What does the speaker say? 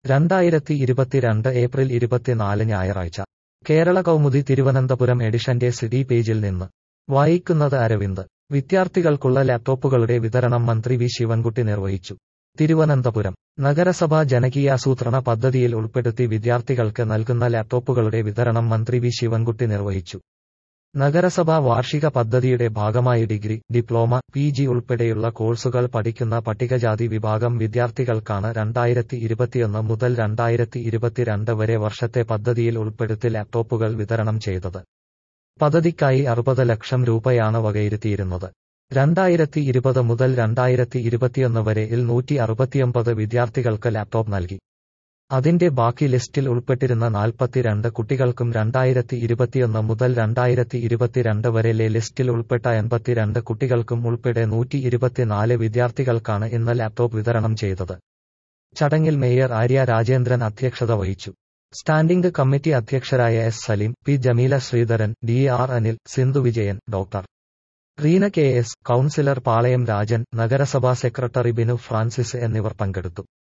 രണ്ടായിരത്തി ഇരുപത്തിരണ്ട് ഏപ്രിൽ ഇരുപത്തിനാല് ഞായറാഴ്ച കേരള കൗമുദി തിരുവനന്തപുരം എഡിഷന്റെ സിഡി പേജിൽ നിന്ന് വായിക്കുന്നത് അരവിന്ദ് വിദ്യാർത്ഥികൾക്കുള്ള ലാപ്ടോപ്പുകളുടെ വിതരണം മന്ത്രി വി ശിവൻകുട്ടി നിർവഹിച്ചു തിരുവനന്തപുരം നഗരസഭാ ജനകീയാസൂത്രണ പദ്ധതിയിൽ ഉൾപ്പെടുത്തി വിദ്യാർത്ഥികൾക്ക് നൽകുന്ന ലാപ്ടോപ്പുകളുടെ വിതരണം മന്ത്രി വി ശിവൻകുട്ടി നിർവഹിച്ചു നഗരസഭാ വാർഷിക പദ്ധതിയുടെ ഭാഗമായി ഡിഗ്രി ഡിപ്ലോമ പി ജി ഉൾപ്പെടെയുള്ള കോഴ്സുകൾ പഠിക്കുന്ന പട്ടികജാതി വിഭാഗം വിദ്യാർത്ഥികൾക്കാണ് രണ്ടായിരത്തി ഇരുപത്തിയൊന്ന് മുതൽ രണ്ടായിരത്തി ഇരുപത്തിരണ്ട് വരെ വർഷത്തെ പദ്ധതിയിൽ ഉൾപ്പെടുത്തി ലാപ്ടോപ്പുകൾ വിതരണം ചെയ്തത് പദ്ധതിക്കായി അറുപത് ലക്ഷം രൂപയാണ് വകയിരുത്തിയിരുന്നത് രണ്ടായിരത്തി ഇരുപത് മുതൽ രണ്ടായിരത്തി ഇരുപത്തിയൊന്ന് വരെ ഇൽ നൂറ്റി അറുപത്തിയൊമ്പത് വിദ്യാർത്ഥികൾക്ക് ലാപ്ടോപ്പ് നൽകി അതിന്റെ ബാക്കി ലിസ്റ്റിൽ ഉൾപ്പെട്ടിരുന്ന നാൽപ്പത്തിരണ്ട് കുട്ടികൾക്കും രണ്ടായിരത്തി ഇരുപത്തിയൊന്ന് മുതൽ രണ്ടായിരത്തി ഇരുപത്തിരണ്ട് വരെയിലെ ലിസ്റ്റിൽ ഉൾപ്പെട്ട എൺപത്തിരണ്ട് കുട്ടികൾക്കും ഉൾപ്പെടെ നൂറ്റി ഇരുപത്തിനാല് വിദ്യാർത്ഥികൾക്കാണ് ഇന്ന് ലാപ്ടോപ്പ് വിതരണം ചെയ്തത് ചടങ്ങിൽ മേയർ ആര്യ രാജേന്ദ്രൻ അധ്യക്ഷത വഹിച്ചു സ്റ്റാൻഡിംഗ് കമ്മിറ്റി അധ്യക്ഷരായ S Saleem P Jameela Sreedharan D R Anil Sindhu Vijayan doctor Reena K S councillor Palayam Rajan നഗരസഭാ സെക്രട്ടറി ബിനു ഫ്രാൻസിസ് എന്നിവർ പങ്കെടുത്തു